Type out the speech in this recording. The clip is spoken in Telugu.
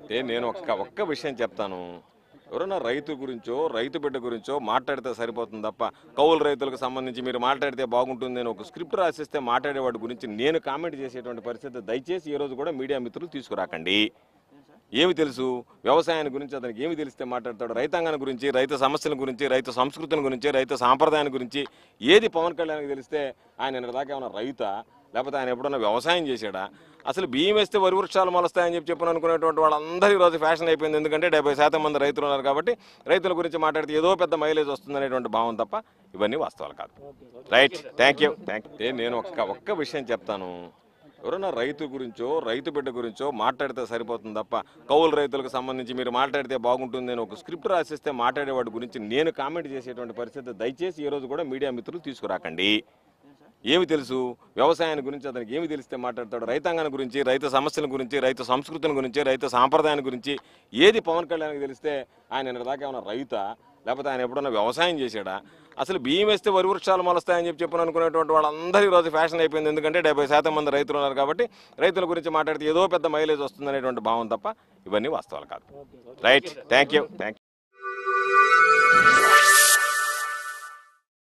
అంటే నేను ఒక్క ఒక్క విషయం చెప్తాను ఎవరైనా రైతు గురించో రైతు బిడ్డ గురించో మాట్లాడితే సరిపోతుంది తప్ప కౌలు రైతులకు సంబంధించి మీరు మాట్లాడితే బాగుంటుంది అని ఒక స్క్రిప్ట్ రాసిస్తే మాట్లాడేవాడి గురించి నేను కామెంట్ చేసేటువంటి పరిస్థితి దయచేసి ఈ రోజు కూడా మీడియా మిత్రులు తీసుకురాకండి ఏమి తెలుసు వ్యవసాయాన్ని గురించి అతనికి ఏమి తెలిస్తే మాట్లాడతాడు రైతాంగాన్ని గురించి రైతు సమస్యల గురించి రైతు సంస్కృతిని గురించి రైతు సాంప్రదాయాన్ని గురించి ఏది పవన్ కళ్యాణ్కి తెలిస్తే ఆయన నిన్నదాకా ఏమైనా రైతా లేకపోతే ఆయన ఎప్పుడన్నా వ్యవసాయం చేశాడా అసలు బియ్యం వేస్తే వరి వృక్షాలు మొలుస్తాయని చెప్పి చెప్పని అనుకునేటువంటి వాళ్ళందరూ ఈ రోజు ఫ్యాషన్ అయిపోయింది ఎందుకంటే డెబ్బై శాతం మంది రైతులు ఉన్నారు కాబట్టి రైతుల గురించి మాట్లాడితే ఏదో పెద్ద మైలేజ్ వస్తుందనేటువంటి భావం తప్ప ఇవన్నీ వాస్తవాలు కాదు right thank you thank you నేను ఒక్క ఒక్క విషయం చెప్తాను ఎవరైనా రైతు గురించో రైతు బిడ్డ గురించో మాట్లాడితే సరిపోతుంది తప్ప కౌలు రైతులకు సంబంధించి మీరు మాట్లాడితే బాగుంటుంది అని ఒక స్క్రిప్ట్ రాసిస్తే మాట్లాడేవాడి గురించి నేను కామెంట్ చేసేటువంటి పరిస్థితి దయచేసి ఈ రోజు కూడా మీడియా మిత్రులు తీసుకురాకండి ఏమి తెలుసు వ్యవసాయాన్ని గురించి అతనికి ఏమి తెలిస్తే మాట్లాడతాడు రైతాంగాన్ని గురించి రైతు సమస్యల గురించి రైతు సంస్కృతిని గురించి రైతు సాంప్రదాయాన్ని గురించి ఏది పవన్ కళ్యాణ్కి తెలిస్తే ఆయన నిన్నదాకా ఏమైనా రైతా లేకపోతే ఆయన ఎప్పుడన్నా వ్యవసాయం చేశాడా అసలు బియ్యం వేస్తే వరి వృక్షాలు మొలుస్తాయని చెప్పి చెప్పని అనుకునేటువంటి వాళ్ళందరూ ఈ రోజు ఫ్యాషన్ అయిపోయింది ఎందుకంటే డెబ్బై శాతం మంది రైతులు ఉన్నారు కాబట్టి రైతుల గురించి మాట్లాడితే ఏదో పెద్ద మైలేజ్ వస్తుందనేటువంటి భావం తప్ప ఇవన్నీ వాస్తవాలు కాదు right thank you thank you